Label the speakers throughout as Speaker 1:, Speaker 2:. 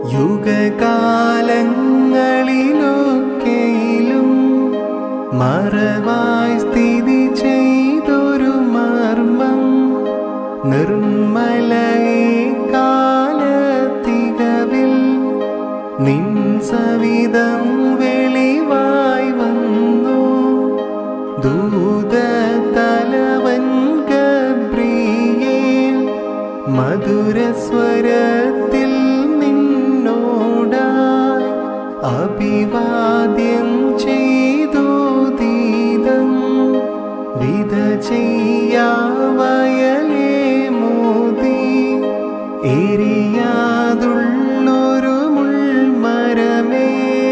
Speaker 1: യുഗകാലങ്ങളിലൊക്കെയിലും മറവായി സ്ഥിതി ചെയ്തൊരു മർമ്മം നിർമ്മലയെ കാലത്തികവിൽ നിൻ സവിധം വെളിവായി വന്നു ദൂതതലവൻ ഗബ്രിയേൽ മധുരസ്വരത്തിൽ നിന്നോടായി അഭിവാദ്യം ചെയ്തു ദീതം വിധ ചെയ്യാവയലേ മോദി എരിയാതുള്ളൊരു മുൾമരമേ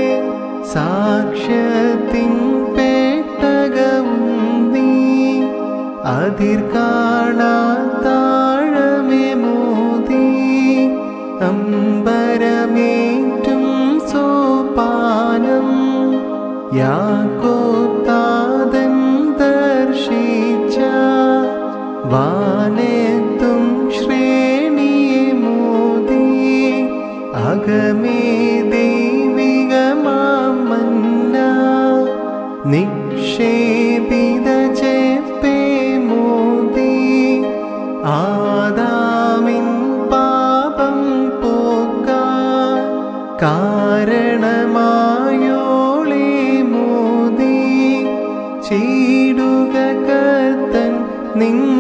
Speaker 1: സാക്ഷ്യത്തിൻ പേട്ടകവും നീ അതിർ കാണാത്താഴമേ മോദി അമ്പരമേറ്റും സോപാനം യാക്കോത്താതൻ ദർശിച്ച വാനെത്തും ശ്രേണിയെ മോദി അകമേ ദൈവികമാമന്ന നിക്ഷേപിത ചെപ്പേ മോദി ആദാമിൻ പാപം പോക്കാൻ കാരണമായോളെ മോദി ചീടുക കത്തൻ നിൻ